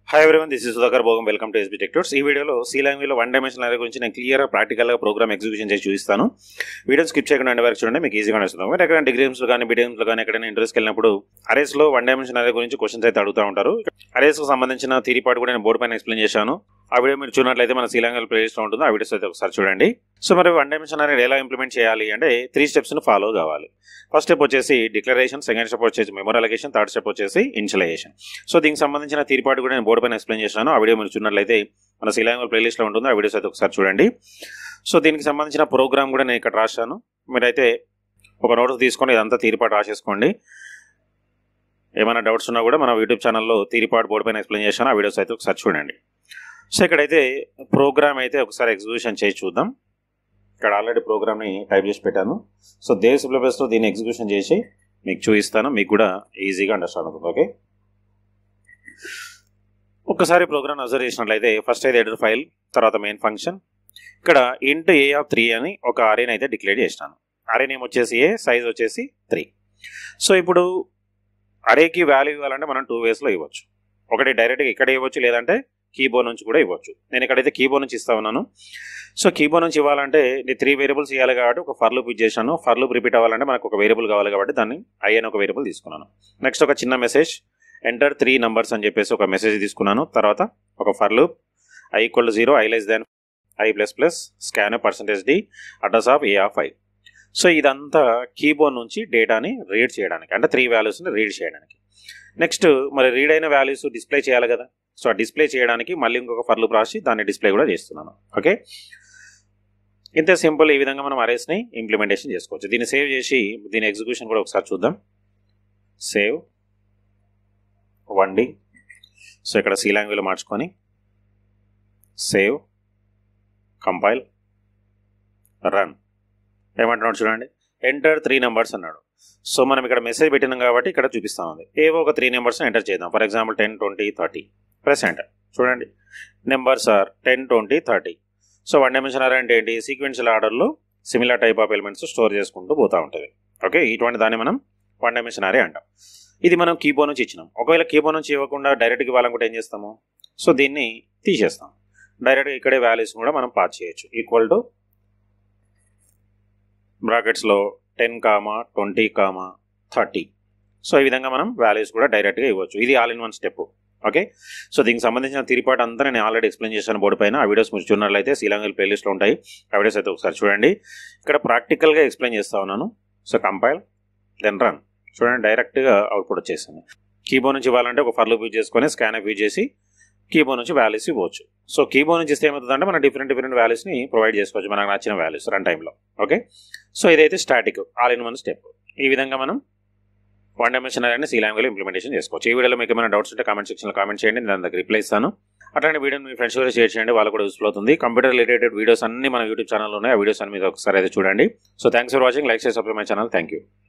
hi everyone this is Sudhakar Bhogam welcome to SB టెక్టర్స్ ఈ వీడియోలో C లాంగ్వేజ్లో వన్ డైమెన్షన్ అరే గురించి నేను క్లియర్ ప్రాక్టికల్గా ప్రోగ్రామ్ ఎగ్జిక్యూషన్ చేసి చూపిస్తాను వీడియో స్కిప్ చేయకుండా ఎండ్ వరకు చూడండి మీకు ఈజీగా వస్తుంది మీరు ఎక్కడ డిగ్రీమ్స్లో కానీ బీడిఎమ్స్లో కానీ ఎక్కడైనా ఇంటర్వ్యూస్కి వెళ్ళినప్పుడు అరేస్లో వన్ డైమెన్షన్ అరే గురించి క్వశ్చన్స్ అయితే అడుగుతూ ఉంటారు అరేస్కి సంబంధించిన థీరీ పార్ట్ కూడా నేను బోర్డు పైన ఎక్స్ప్లెయిన్ చేశాను ఆ వీడియో మీరు చూడనట్లయితే మన సి లాంగ్వేజ్ ప్లేలిస్ట్లో ఉంటుంది ఆ వీడియోస్ అయితే ఒకసారి చూడండి సో మరి వన్ డైమెన్షన్ అనేది ఎలా ఇంప్లిమెంట్ చేయాలి అంటే త్రీ స్టెప్స్ని ఫాలో కావాలి ఫస్ట్ స్టెప్ వచ్చేసి డిక్లరేషన్ సెకండ్ స్టెప్ వచ్చేసి మెమోరలైజేషన్ థర్డ్ స్టెప్ వచ్చేసి ఇన్షియలైజేషన్ సో దీనికి సంబంధించిన తీర్పాటు కూడా నేను బోర్డు పైన ఎక్స్ప్లెయిన్ చేశాను ఆ వీడియో మీరు చూడనట్లయితే మన సిలాంగల్ ప్లేలిస్ట్లో ఉంటుంది ఆ వీడియోస్ అయితే ఒకసారి చూడండి సో దీనికి సంబంధించిన ప్రోగ్రామ్ కూడా నేను ఇక్కడ రాశాను మీరైతే ఒక నోట్స్ తీసుకొని ఇదంతా తీరిపాటు రాసేసుకోండి ఏమైనా డౌట్స్ ఉన్నా కూడా మన యూట్యూబ్ ఛానల్లో తీరిపాటు బోర్డు పైన ఎక్స్ప్లెయిన్ చేశాను ఆ వీడియోస్ అయితే ఒకసారి చూడండి సో ఇక్కడైతే ప్రోగ్రామ్ అయితే ఒకసారి ఎగ్జిక్యూషన్ చేసి చూద్దాం ఇక్కడ ఆల్రెడీ ప్రోగ్రామ్ని టైప్ చేసి పెట్టాను సో దేవ్ సిలబస్లో దీన్ని ఎగ్జిక్యూషన్ చేసి మీకు చూపిస్తాను మీకు కూడా ఈజీగా అండర్స్టాండ్ అవుతుంది ఓకే ఒక్కసారి ప్రోగ్రామ్ అబ్జర్వ్ చేసినట్లయితే ఫస్ట్ అయితే ఎడిటర్ ఫైల్ తర్వాత మెయిన్ ఫంక్షన్ ఇక్కడ ఇంట్ ఏ ఆఫ్ త్రీ అని ఒక అరేని అయితే డిక్లేర్ చేసినాను అరే నేమ్ వచ్చేసి ఏ సైజ్ వచ్చేసి త్రీ సో ఇప్పుడు అరేకి వాల్యూ ఇవ్వాలంటే మనం టూ వేస్లో ఇవ్వచ్చు ఒకటి డైరెక్ట్గా ఇక్కడ ఇవ్వచ్చు లేదంటే కీబోర్డ్ నుంచి కూడా ఇవ్వచ్చు నేను ఇక్కడైతే కీబోర్డ్ నుంచి ఇస్తా ఉన్నాను సో కీబోర్డ్ నుంచి ఇవ్వాలంటే నేను త్రీ వేరియబుల్స్ ఇవ్వాలి కాబట్టి ఒక ఫర్ లూప్ ఇచ్చేసాను ఫర్ లూప్ రిపీట్ అవ్వాలంటే మనకు ఒక వేరియబుల్ కావాలి కాబట్టి దాన్ని ఐ అని ఒక వేరియబుల్ తీసుకున్నాను నెక్స్ట్ ఒక చిన్న మెసేజ్ ఎంటర్ త్రీ నంబర్స్ అని చెప్పేసి ఒక మెసేజ్ తీసుకున్నాను తర్వాత ఒక for loop i equal to zero i less than i plus plus scan percentage d address of a of i so ఇదంతా కీబోర్డ్ నుంచి డేటాని రీడ్ చేయడానికి అంటే త్రీ వాల్యూస్ని రీడ్ చేయడానికి నెక్స్ట్ మరి రీడ్ అయిన వాల్యూస్ డిస్ప్లే చేయాలి కదా సో ఆ డిస్ప్లే చేయడానికి మళ్ళీ ఇంకొక ఫర్ లూప్ రాసి దాన్ని డిస్ప్లే కూడా చేస్తున్నాను ఓకే ఇంత సింపుల్ ఈ విధంగా మనం అరేస్ని ఇంప్లిమెంటేషన్ చేసుకోవచ్చు దీన్ని సేవ్ చేసి దీని ఎగ్జిక్యూషన్ కూడా ఒకసారి చూద్దాం సేవ్ వన్ డి సో ఇక్కడ సి లాంగ్వేజ్లో మార్చుకొని సేవ్ కంపైల్ రన్ ఏమంటున్నాడు చూడండి ఎంటర్ త్రీ నెంబర్స్ అన్నాడు సో మనం ఇక్కడ మెసేజ్ పెట్టినాం కాబట్టి ఇక్కడ చూపిస్తా ఉంది ఏవో ఒక త్రీ నెంబర్స్ ఎంటర్ చేద్దాం for example ten twenty thirty press enter చూడండి numbers are ten twenty thirty so one dimension array అంటే ఏంటి సీక్వెన్షియల్ ఆర్డర్లో similar type of elements store చేసుకుంటూ పోతూ ఉంటుంది ఓకే ఇటువంటి దాన్ని మనం వన్ డైమెన్షన్ అరే అంటాం ఇది మనం కీబోర్డ్ నుంచి ఇచ్చినాం ఒకవేళ కీబోర్డ్ నుంచి ఇవ్వకుండా డైరెక్ట్గా ఇవ్వాలనుకుంటే ఏం చేస్తాము సో దీన్ని తీసేస్తాం డైరెక్ట్గా ఇక్కడే వాల్యూస్ కూడా మనం పాస్ చేయొచ్చు ఈక్వల్ టు బ్రాకెట్స్లో ten comma twenty comma thirty so ఈ విధంగా మనం వాల్యూస్ కూడా డైరెక్ట్గా ఇవ్వచ్చు ఇది all in one step okay so దీనికి సంబంధించిన తిరిపాటు అంతా నేను ఆల్రెడీ ఎక్స్ప్లెయిన్ చేశాను బోర్డు పైన ఆ వీడియోస్ మీరు చూన్నట్లయితే శ్రీలంగల్ ప్లేలిస్ట్లో ఉంటాయి ఆ వీడియోస్ అయితే ఒకసారి చూడండి ఇక్కడ ప్రాక్టికల్గా ఎక్స్ప్లెయిన్ చేస్తా ఉన్నాను సో కంపైల్ దెన్ రన్ చూడండి డైరెక్ట్గా అవుట్పుట్ వచ్చేసింది కీబోర్డ్ నుంచి ఇవ్వాలంటే ఒక ఫర్ లూప్ యూజ్ చేసుకొని స్కాన్ యూజ్ చేసి కీబోర్డ్ నుంచి వాల్యూస్ ఇవ్వచ్చు సో కీబోర్డ్ నుంచి ఇస్తే ఏమవుతుందంటే మనం డిఫరెంట్ డిఫరెంట్ వాల్యూస్ని ప్రొవైడ్ చేసుకోవచ్చు మనకు నచ్చిన వాల్యూస్ రన్ టైంలో ఓకే సో ఇదైతే static all in one step ఈ విధంగా మనం వన్ డైమెన్షన్ అనేది సి లాంగ్వేజ్ ఇంప్లిమెంటేషన్ చేసుకోవచ్చు ఈ వీడియోలో మీకు ఏమైనా డౌట్స్ ఉంటే కామెంట్ సెక్షన్లో కామెంట్ చేయండి నేను దానికి రిప్లై ఇస్తాను అట్లాంటి వీడియో మీ ఫ్రెండ్స్ కూడా షేర్ చేయండి వాళ్ళు కూడా యూస్ఫుల్ అవుతుంది కంప్యూటర్ రిలేటెడ్ వీడియోస్ అన్ని మన యూట్యూబ్ ఛానల్లో ఉన్నాయి ఆ వీడియోస్ అన్ని మీద ఒకసారి అయితే చూడండి so thanks for watching like చేసి subscribe my channel thank you